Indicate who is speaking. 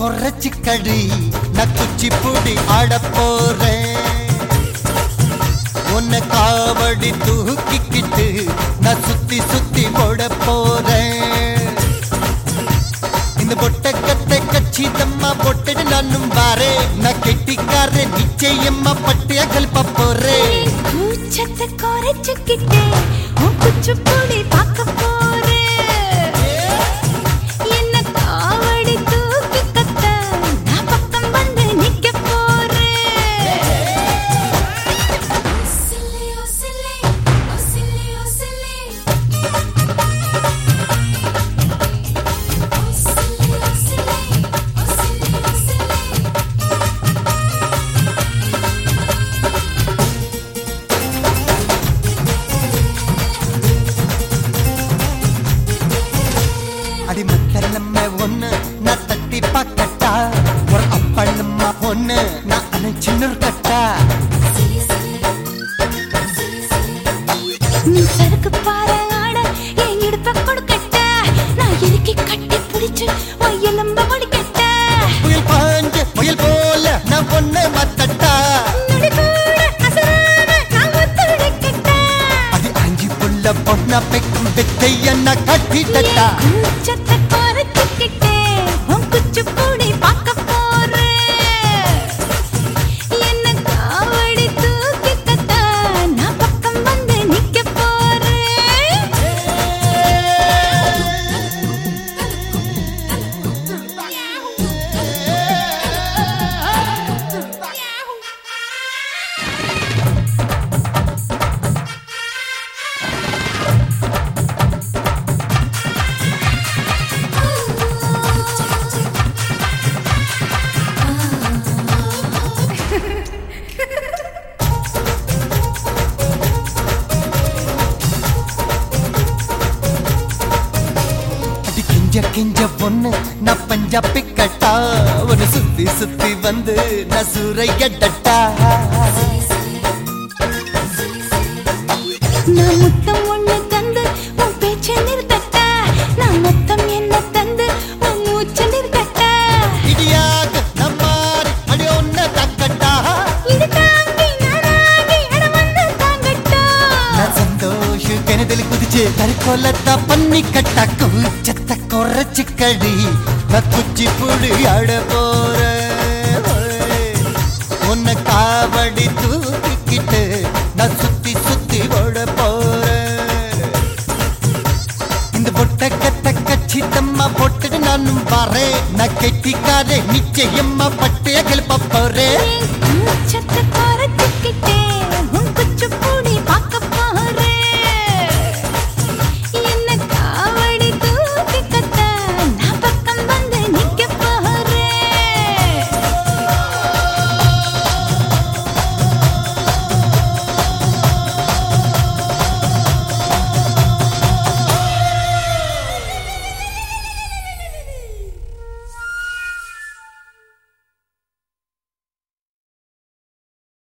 Speaker 1: குறைச்சு கடி நான் குச்சிப்புடி ஆட போறேன் உன்னை காவடி தூக்கிக்கிட்டு நான் சுத்தி சுத்தி ஓட போறேன் இந்த பொட்டக்கத்தை கச்சிதம்மா பொட்டடு நானும் பாரே நான் கெட்டிக்கார நிச்சயம்மா பட்டிய கல்ப போறேன்
Speaker 2: கூச்சத்தை குறைச்சுக்கிட்டே உன் குச்சிப்புடி பார்க்க போறேன் என்ன காவடி தூக்கி கத்த நான் பக்கம் வந்து நிக்க போறேன் சில்லி ஓ சில்லி ஓ சில்லி ஓ சில்லி ஓ சில்லி ஓ சில்லி ஓ சில்லி ஓ சில்லி
Speaker 1: அடி மக்கள் நம்ம ஒண்ணு நான் தட்டி பார்க்கட்டா ஒரு அப்பளம்மா ஒண்ணு நான் அணைச்சின்னு கட்டா
Speaker 2: நீ சறுக்கு பாரு ஆட என் இடுப்ப கொடுக்கட்ட நான் இறுக்கி கட்டி பிடிச்சு உன் எலும்ப ஒடிக்கட்ட
Speaker 1: புயல் பாஞ்ச புயல் போல நான் ஒண்ணு மத்தட்டா
Speaker 2: நொடி கூட அசராம நான் ஒத்துழைக்கட்ட
Speaker 1: அது அஞ்சு புள்ள பொண்ணா பெக்கும் வித்தைய நான் கட்டிட்டட்டா
Speaker 2: கூச்சத்தை குறைச்சுக்கிட்டே உன் குச்சிப்புடி பார்க்க போறேன் என்ன காவடி தூக்கி கத்த நான் பக்கம் வந்து நிக்க போறேன்
Speaker 1: அடி கிஞ்ச கிஞ்ச பொண்ணு நான் பஞ்சாபி கட்டா ஒரு சுத்தி சுத்தி வந்து நான் சூறையட்டா
Speaker 2: நான் முத்தம் ஒண்ணு தந்து உன் பேச்சை நிறுத்தட்ட நான் மொத்தம் என்ன தந்து உன் மூச்சை நிறுத்தட்ட
Speaker 1: இடியாக நம்மாரி அடி ஒன்ன தக்கட்டா
Speaker 2: இது தாங்கி நானாகி அட வந்து தாங்கட்டா
Speaker 1: நான் சந்தோஷ கிணதில் குதிச்சு தற்கொலத்தா பண்ணி கட்டா கூச்சத்தை குறைச்சு கடி நான் குச்சி புடி ஆட போறேன் உன்னை காவடி தூக்கிக்கிட்டு நான் சுத்தி சுத்தி ஓட போறேன் இந்த பொட்டக்கத்தை கச்சிதம்மா போட்டுட்டு நானும் வரேன் நான் கெட்டிக்காரே நிச்சயம்மா பட்டைய கிளப்ப போறேன்
Speaker 2: கூச்சத்தை குறைச்சுக்கிட்டே உன் குச்சி